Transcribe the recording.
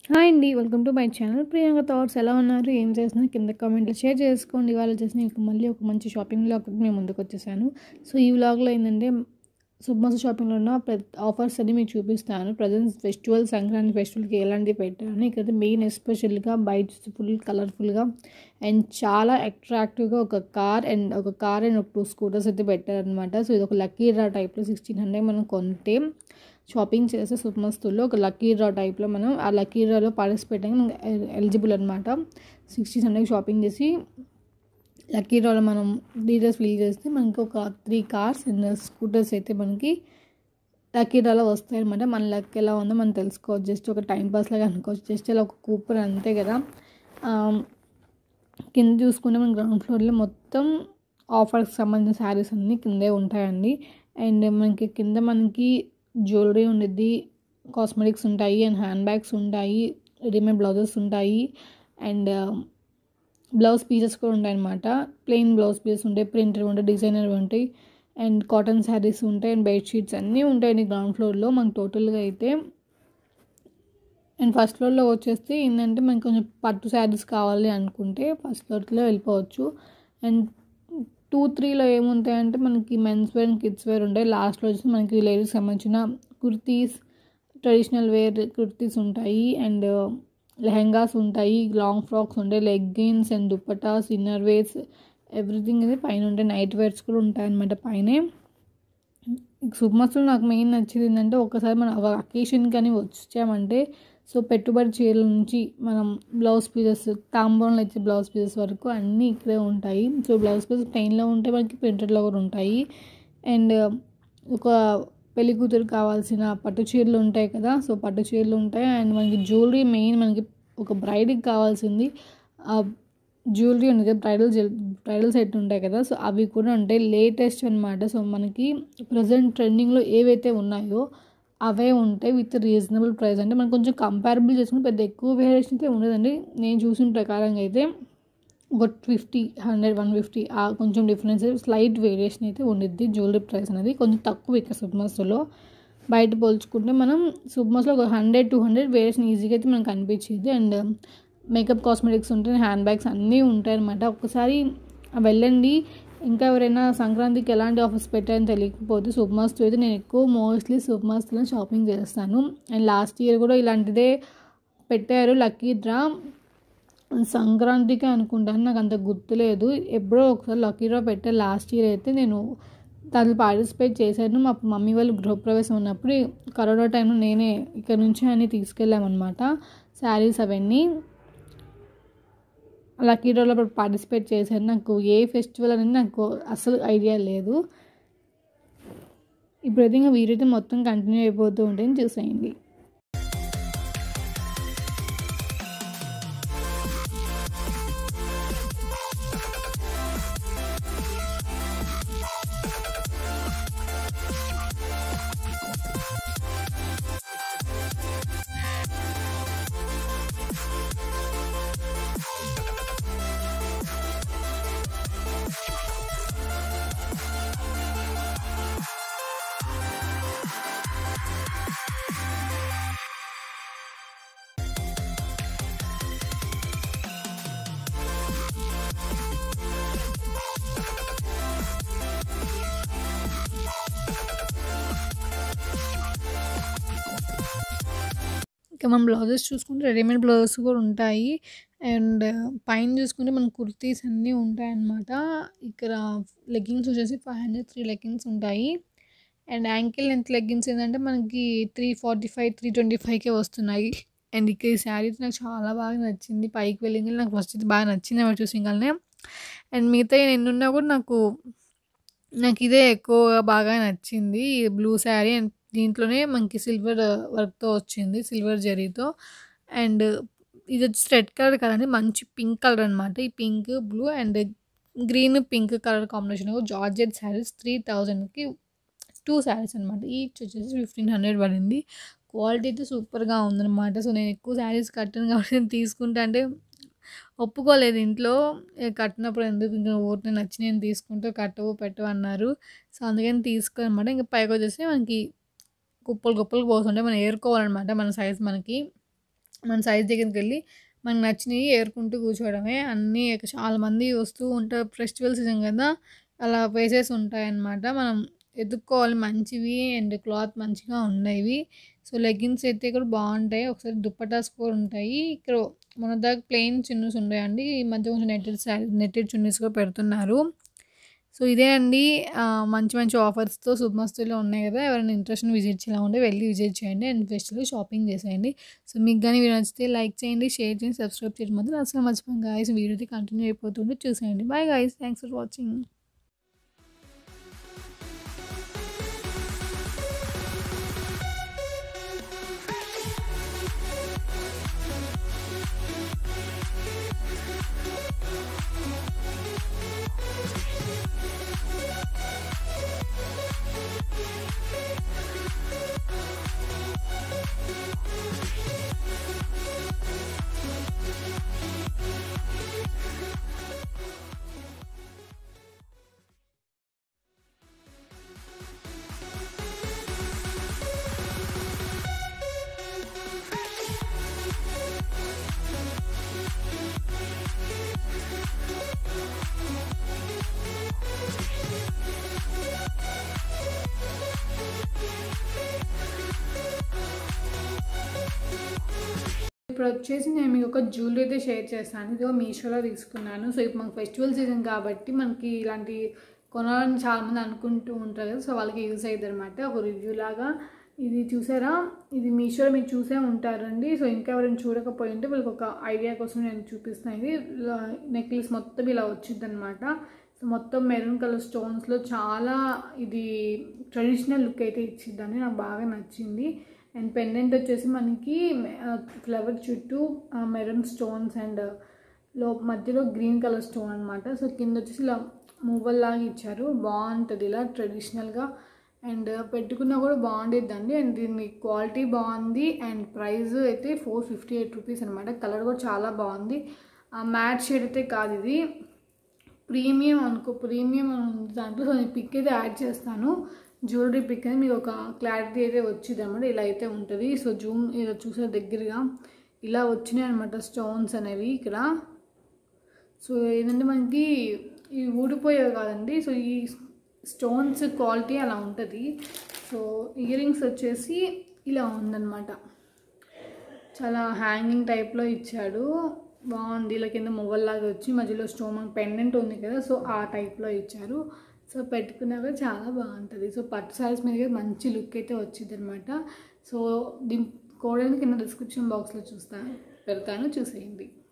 hi అండి welcome to my channel Priyanka thoughts ఎలా ఉన్నారు ఏం చేస్తున్నారు కింద కామెంట్లో షేర్ చేసుకోండి ఇవాళ వచ్చేసి నేను మళ్ళీ ఒక మంచి షాపింగ్ వ్లాగ్ మేము ముందుకు వచ్చేసాను సో ఈ వ్లాగ్లో ఏంటంటే సుబ్మస్ షాపింగ్లో ఉన్న ఆఫర్స్ అన్ని మీకు చూపిస్తాను ప్రజెంట్ ఫెస్టివల్ సంక్రాంతి ఫెస్టివల్కి ఎలాంటివి పెట్టాను ఇక్కడ మెయిన్ ఎస్పెషల్గా బయట ఫుల్ కలర్ఫుల్గా అండ్ చాలా అట్రాక్టివ్గా ఒక కార్ అండ్ ఒక కార్ అండ్ ఒక టూ స్కూటర్స్ అయితే పెట్టారనమాట సో ఇది ఒక లక్కీ డ్రా టైప్లో సిక్స్టీన్ హండ్రెడ్ మనం కొంటే షాపింగ్ చేస్తే సుమస్తుల్లో ఒక లక్కీ డ్రా టైప్లో మనం ఆ లక్కీ డ్రాలో పార్టిసిపేట్ అయ్యి మనం ఎలిజిబుల్ అనమాట సిక్స్టీన్ హండ్రెడ్ షాపింగ్ చేసి లక్కీ డ్రాలో మనం డీటెయిల్స్ ఫిల్ చేస్తే మనకి ఒక త్రీ కార్స్ అండ్ స్కూటర్స్ అయితే మనకి లక్కీ డ్రాలో వస్తాయి అనమాట మన లక్ ఎలా ఉందో మనం తెలుసుకోవచ్చు జస్ట్ ఒక టైం పాస్ లాగా అనుకోవచ్చు జస్ట్ ఇలా ఒక కూపన్ అంతే కదా కింద చూసుకుంటే మన గ్రౌండ్ ఫ్లోర్లో మొత్తం ఆఫర్కి సంబంధించిన శారీస్ అన్నీ కిందే ఉంటాయండి అండ్ మనకి కింద మనకి జ్యువెలరీ ఉండిద్ది కాస్మెటిక్స్ ఉంటాయి అండ్ హ్యాండ్ బ్యాగ్స్ ఉంటాయి రెడీమేడ్ బ్లౌజెస్ ఉంటాయి అండ్ బ్లౌజ్ పీసెస్ కూడా ఉంటాయి అనమాట ప్లెయిన్ బ్లౌజ్ పీసెస్ ఉంటాయి ప్రింటెడ్ ఉంటాయి డిజైనర్ ఉంటాయి అండ్ కాటన్ శారీస్ ఉంటాయి అండ్ బెడ్షీట్స్ అన్నీ ఉంటాయండి గ్రౌండ్ ఫ్లోర్లో మనకు టోటల్గా అయితే అండ్ ఫస్ట్ ఫ్లోర్లో వచ్చేస్తే ఏంటంటే మనకి కొంచెం పట్టు శారీస్ కావాలి అనుకుంటే ఫస్ట్ ఫ్లోర్లో వెళ్ళిపోవచ్చు అండ్ టూ త్రీలో ఏముంటాయంటే మనకి men's wear and kids wear ఉంటాయి లాస్ట్లో వచ్చి మనకి లేడీస్కి సంబంధించిన కుర్తీస్ ట్రెడిషనల్ వేర్ కుర్తీస్ ఉంటాయి అండ్ లెహెంగాస్ ఉంటాయి లాంగ్ ఫ్రాక్స్ ఉంటాయి leggings and dupattas inner wears everything ఇది పైన ఉంటాయి నైట్ వేర్స్ కూడా ఉంటాయి అనమాట పైనే సూపర్స్లో నాకు మెయిన్ నచ్చేది ఏంటంటే ఒకసారి మనం ఒక అకేషన్ కానీ వచ్చామంటే సో పెట్టుబడి చీరల నుంచి మనం బ్లౌజ్ పీసెస్ తాంబూలంలో ఇచ్చే బ్లౌజ్ పీసెస్ వరకు అన్నీ ఇక్కడే ఉంటాయి సో బ్లౌజ్ పీసెస్ ప్లెయిన్లో ఉంటాయి మనకి ప్రింటెడ్లో కూడా ఉంటాయి అండ్ ఒక పెళ్లి కూతురు కావాల్సిన పట్టు చీరలు ఉంటాయి కదా సో పట్టు చీరలు ఉంటాయి అండ్ మనకి జ్యువెలరీ మెయిన్ మనకి ఒక బ్రైడ్కి కావాల్సింది జ్యువెలరీ ఉంది కదా బ్రైడల్ బ్రైడల్ సెట్ ఉంటాయి కదా సో అవి కూడా ఉంటాయి లేటెస్ట్ అనమాట సో మనకి ప్రజెంట్ ట్రెండింగ్లో ఏవైతే ఉన్నాయో అవే ఉంటాయి విత్ రీజనబుల్ ప్రైస్ అంటే మనం కొంచెం కంపారబుల్ చేసుకుంటే పెద్ద ఎక్కువ వేరియేషన్ అయితే ఉండదండి నేను చూసిన ప్రకారంగా అయితే ఒక ఫిఫ్టీ హండ్రెడ్ వన్ ఫిఫ్టీ కొంచెం డిఫరెన్స్ స్లైట్ వేరియేషన్ అయితే ఉండిద్ది జ్యువెలరీ ప్రైస్ అనేది కొంచెం తక్కువ ఇక్కడ సుబ్మస్లో బయట పోల్చుకుంటే మనం సుబ్మస్లో ఒక హండ్రెడ్ టూ హండ్రెడ్ వేరియేషన్ ఈజీగా అయితే మనకు అనిపించింది అండ్ మేకప్ కాస్మెటిక్స్ ఉంటాయి హ్యాండ్ బ్యాగ్స్ అన్నీ ఉంటాయి అనమాట ఒకసారి వెళ్ళండి ఇంకా ఎవరైనా సంక్రాంతికి ఎలాంటి ఆఫర్స్ పెట్టారని తెలియకపోతే సూపర్ మాస్తో అయితే నేను ఎక్కువ మోస్ట్లీ సూపర్ మాస్లో షాపింగ్ చేస్తాను అండ్ లాస్ట్ ఇయర్ కూడా ఇలాంటిదే పెట్టారు లక్కీ డ్రా సంక్రాంతికి అనుకుంటాను నాకు అంత గుర్తులేదు ఎప్పుడో ఒకసారి లక్కీ డ్రా పెట్టారు లాస్ట్ ఇయర్ అయితే నేను దాంట్లో పార్టిసిపేట్ చేశాను మా మమ్మీ వాళ్ళు గృహప్రవేశం ఉన్నప్పుడు కరోనా టైంలో నేనే ఇక్కడ నుంచి అన్నీ తీసుకెళ్ళామన్నమాట శారీస్ అవన్నీ లక్కీ డ్రాలో పార్టిసిపేట్ చేశాను నాకు ఏ ఫెస్టివల్ అనేది నాకు అసలు ఐడియా లేదు ఇప్పుడైతే ఇంకా వీడియో అయితే మొత్తం కంటిన్యూ అయిపోతూ ఉంటుంది చూసేయండి ఇంకా మనం బ్లౌజెస్ చూసుకుంటే రెడీమేడ్ బ్లౌజెస్ కూడా ఉంటాయి అండ్ పైన చూసుకుంటే మన కుర్తీస్ అన్నీ ఉంటాయి అన్నమాట ఇక్కడ లెగ్గింగ్స్ వచ్చేసి ఫైవ్ హండ్రెడ్ త్రీ లెగ్గింగ్స్ ఉంటాయి అండ్ యాంకిల్ లెంత్ లెగ్గింగ్స్ ఏంటంటే మనకి three forty five three twenty ఫైవ్కే వస్తున్నాయి అండ్ ఇక్కడ ఈ శారీస్ నాకు చాలా బాగా నచ్చింది పైకి వెళ్ళి నాకు ఫస్ట్ ఇది బాగా నచ్చింది ఎవరు చూసింగానే అండ్ మిగతా ఎన్నున్నా కూడా నాకు నాకు ఇదే ఎక్కువగా బాగా నచ్చింది బ్లూ శారీ అండ్ దీంట్లోనే మనకి సిల్వర్ వర్క్తో వచ్చింది సిల్వర్ జరీతో అండ్ ఇది వచ్చి రెడ్ కలర్ కదండి మంచి పింక్ కలర్ అనమాట ఈ pink blue and green pink colour combination georgette saris three థౌజండ్కి టూ శారీస్ అనమాట ఈచ్ వచ్చేసి ఫిఫ్టీన్ హండ్రెడ్ పడింది క్వాలిటీ అయితే సూపర్గా ఉందన్నమాట సో నేను ఎక్కువ శారీస్ కట్టాను కాబట్టి నేను తీసుకుంటా అంటే ఒప్పుకోలేదు ఇంట్లో కట్టినప్పుడు ఎందుకు ఇంకా ఊరిని నచ్చి నేను తీసుకుంటూ కట్టవు పెట్టవు అన్నారు సో అందుకని తీసుకోనమాట ఇంకా పైకి వచ్చేసి మనకి కుప్పలు కుప్పలు పోతుంటే మనం ఏరుకోవాలన్నమాట మన సైజ్ మనకి మన సైజ్ దగ్గరికి వెళ్ళి మనకు నచ్చినవి ఏరుకుంటూ కూర్చోవడమే అన్నీ చాలా మంది వస్తూ ఉంటారు ఫెస్టివల్ సీజన్ కదా అలా ప్లేసెస్ ఉంటాయన్నమాట మనం ఎత్తుక్కోవాలి మంచివి అండ్ క్లాత్ మంచిగా ఉండేవి సో లెగ్గిన్స్ అయితే కూడా బాగుంటాయి ఒకసారి దుప్పటాస్ కూడా ఉంటాయి ఇక్కడ మన దగ్గర ప్లెయిన్ చున్నీస్ ఉన్నాయండి ఈ మధ్య కొంచెం నెట్టెడ్ శారీ నెట్టెడ్ చున్నీస్ కూడా పెడుతున్నారు సో ఇదే అండి ఆ, మంచి మంచి ఆఫర్స్తో శుభమస్తులో ఉన్నాయి కదా ఎవరైనా ఇంట్రెస్ట్ విజిట్ చేయాలి ఉంటే వెళ్ళి విజిట్ చేయండి అండ్ ఫెస్టివల్ షాపింగ్ చేసేయండి సో మీకు కానీ వీడియో నచ్చితే లైక్ చేయండి షేర్ చేయండి సబ్స్క్రైబ్ చేయడం మాత్రం అసలు మర్చిపోయింది గాయస్ వీడియో అయితే కంటిన్యూ అయిపోతుంటే చూసేయండి bye guys thanks for watching ఇప్పుడు వచ్చేసి నేను మీకు ఒక జ్యువెలరీ అయితే షేర్ చేస్తాను ఇదిగో మీషోలో తీసుకున్నాను సో ఇప్పుడు మనకు ఫెస్టివల్ సీజన్ కాబట్టి మనకి ఇలాంటి కొనాలని చాలామంది అనుకుంటూ ఉంటారు కదా సో వాళ్ళకి యూజ్ అయ్యింది అనమాట ఒక రివ్యూ లాగా ఇది చూసారా ఇది మీషోలో మీరు చూసే ఉంటారండి సో ఇంకా ఎవరైనా చూడకపోయి ఉంటే వీళ్ళకి ఒక ఐడియా కోసం నేను చూపిస్తాను ఇది నెక్లెస్ మొత్తం ఇలా వచ్చింది అనమాట సో మొత్తం మెరూన్ కలర్ స్టోన్స్లో చాలా ఇది ట్రెడిషనల్ లుక్ అయితే ఇచ్చిందని నాకు బాగా నచ్చింది అండ్ పెండెంట్ వచ్చేసి మనకి ఫ్లవర్ చుట్టూ మెరూన్ స్టోన్స్ అండ్ లో మధ్యలో గ్రీన్ కలర్ స్టోన్ అనమాట సో కింద వచ్చేసి ఇలా మూవల్ లాగా ఇచ్చారు బాగుంటుంది ఇలా ట్రెడిషనల్గా అండ్ పెట్టుకున్నా కూడా బాగుండిద్దండి అండ్ దీని క్వాలిటీ బాగుంది అండ్ ప్రైస్ అయితే ఫోర్ ఫిఫ్టీ ఎయిట్ రూపీస్ అనమాట కలర్ కూడా చాలా బాగుంది మ్యాట్ షేడ్ అయితే కాదు ఇది ప్రీమియం అనుకో ప్రీమియం అని ఉంది దాంట్లో సో నేను పిక్ అయితే యాడ్ చేస్తాను జ్యువెలరీ పిక్ అని మీకు ఒక క్లారిటీ అయితే వచ్చింది అనమాట ఇలా అయితే ఉంటుంది సో జూమ్ ఇలా చూసే దగ్గరగా ఇలా వచ్చినాయి అనమాట స్టోన్స్ అనేవి ఇక్కడ సో ఏంటంటే మనకి ఇవి ఊడిపోయేవి కాదండి సో ఈ స్టోన్స్ క్వాలిటీ అలా ఉంటుంది సో ఇయర్ రింగ్స్ వచ్చేసి ఇలా ఉందన్నమాట చాలా హ్యాంగింగ్ టైప్లో ఇచ్చాడు బాగుంది ఇలా కింద మొవ్వల్లాగా వచ్చి మధ్యలో స్టోన్ పెండెంట్ ఉంది కదా సో ఆ టైప్లో ఇచ్చారు సో పెట్టుకున్నాక చాలా బాగుంటుంది సో పట్టు సారీస్ మీద మంచి లుక్ అయితే వచ్చింది అనమాట సో దీని కోడని కింద డిస్క్రిప్షన్ బాక్స్లో చూస్తాను పెడతాను చూసేయండి